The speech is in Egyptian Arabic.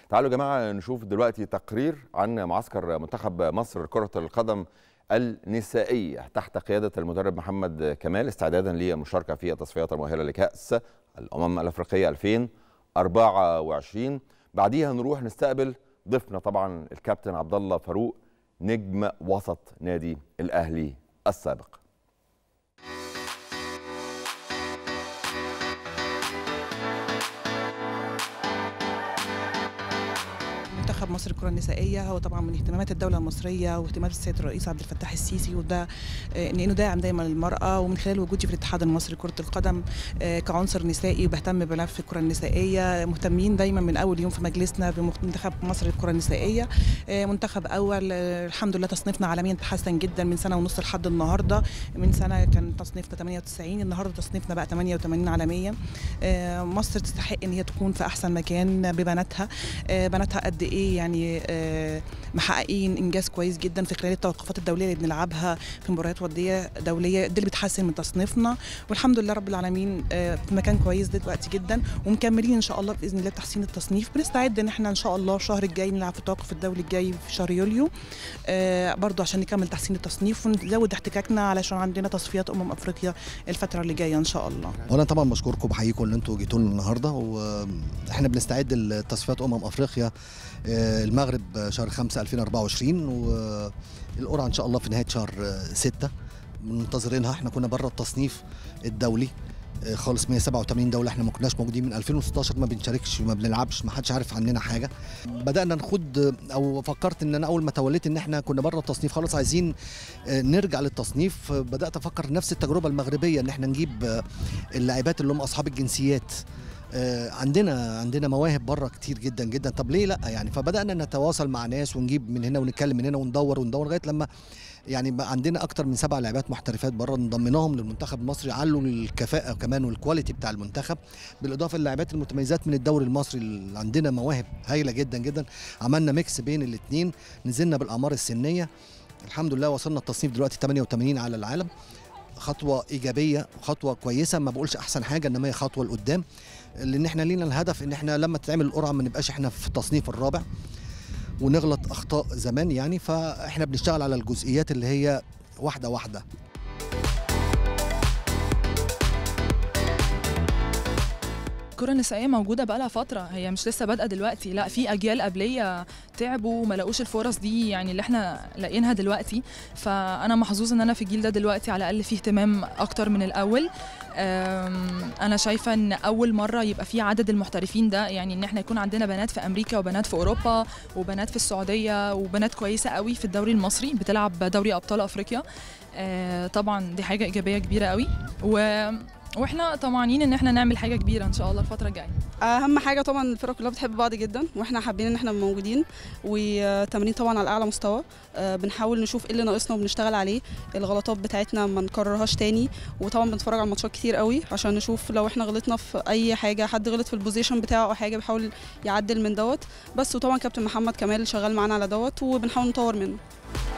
تعالوا يا جماعه نشوف دلوقتي تقرير عن معسكر منتخب مصر كره القدم النسائيه تحت قياده المدرب محمد كمال استعدادا للمشاركه في التصفيات المؤهله لكاس الامم الافريقيه 2024 بعديها نروح نستقبل ضيفنا طبعا الكابتن عبد الله فاروق نجم وسط نادي الاهلي السابق منتخب مصر الكره النسائيه هو طبعا من اهتمامات الدوله المصريه واهتمامات السيد الرئيس عبد الفتاح السيسي وده انه داعم دايما للمراه ومن خلال وجودي في الاتحاد المصري لكره القدم كعنصر نسائي وبهتم بملف الكره النسائيه مهتمين دايما من اول يوم في مجلسنا بمنتخب مصر الكره النسائيه منتخب اول الحمد لله تصنيفنا عالميا تحسن جدا من سنه ونص لحد النهارده من سنه كان تصنيفنا 98 النهارده تصنيفنا بقى 88 عالميا مصر تستحق ان هي تكون في احسن مكان ببناتها بناتها قد ايه يعني محققين انجاز كويس جدا في خلال التوقفات الدوليه اللي بنلعبها في مباريات وديه دوليه دي اللي بتحسن من تصنيفنا والحمد لله رب العالمين في مكان كويس دلوقتي جدا ومكملين ان شاء الله باذن الله تحسين التصنيف بنستعد ان احنا ان شاء الله الشهر الجاي نلعب في التوقف الدولي الجاي في شهر يوليو برضو عشان نكمل تحسين التصنيف ونزود احتكاكنا علشان عندنا تصفيات امم افريقيا الفتره اللي جايه ان شاء الله وانا طبعا بشكركم بحييكم ان انتوا جيتوا لنا النهارده واحنا بنستعد لتصفيات امم افريقيا المغرب شهر 5 2024 والقرعه ان شاء الله في نهايه شهر 6 منتظرينها احنا كنا بره التصنيف الدولي خالص 187 دوله احنا ما كناش موجودين من 2016 ما بنشاركش وما بنلعبش ما حدش عارف عننا حاجه بدانا نخوض او فكرت ان انا اول ما توليت ان احنا كنا بره التصنيف خلاص عايزين نرجع للتصنيف بدات افكر نفس التجربه المغربيه ان احنا نجيب اللاعبات اللي هم اصحاب الجنسيات عندنا عندنا مواهب بره كتير جدا جدا طب ليه لا يعني فبدانا نتواصل مع ناس ونجيب من هنا ونتكلم من هنا وندور وندور لغايه لما يعني بقى عندنا اكتر من سبع لاعبات محترفات بره انضميناهم للمنتخب المصري علوا الكفاءه كمان والكواليتي بتاع المنتخب بالاضافه للاعبات المتميزات من الدوري المصري اللي عندنا مواهب هايله جدا جدا عملنا ميكس بين الاثنين نزلنا بالاعمار السنيه الحمد لله وصلنا التصنيف دلوقتي 88 على العالم خطوه ايجابيه خطوه كويسه ما بقولش احسن حاجه انما هي خطوه لقدام لان احنا لينا الهدف ان احنا لما تتعمل القرعه ما نبقاش احنا في التصنيف الرابع ونغلط اخطاء زمان يعني فاحنا بنشتغل على الجزئيات اللي هي واحده واحده الكرة النسائية موجودة بقالها فترة هي مش لسه بادئة دلوقتي لا في أجيال قبلية تعبوا وما لقوش الفرص دي يعني اللي احنا لاقيينها دلوقتي فأنا محظوظ إن أنا في الجيل ده دلوقتي على الأقل فيه اهتمام أكتر من الأول أنا شايفة إن أول مرة يبقى في عدد المحترفين ده يعني إن احنا يكون عندنا بنات في أمريكا وبنات في أوروبا وبنات في السعودية وبنات كويسة قوي في الدوري المصري بتلعب دوري أبطال أفريقيا طبعا دي حاجة إيجابية كبيرة قوي و واحنا طمعانين ان احنا نعمل حاجه كبيره ان شاء الله الفتره الجايه اهم حاجه طبعا الفرق كلها بتحب بعض جدا واحنا حابين ان احنا موجودين وتمرين طبعا على اعلى مستوى بنحاول نشوف ايه اللي ناقصنا وبنشتغل عليه الغلطات بتاعتنا ما نكررهاش تاني وطبعا بنتفرج على ماتشات كتير قوي عشان نشوف لو احنا غلطنا في اي حاجه حد غلط في البوزيشن بتاعه او حاجه بيحاول يعدل من دوت بس وطبعا كابتن محمد كمال شغال معانا على دوت وبنحاول نطور منه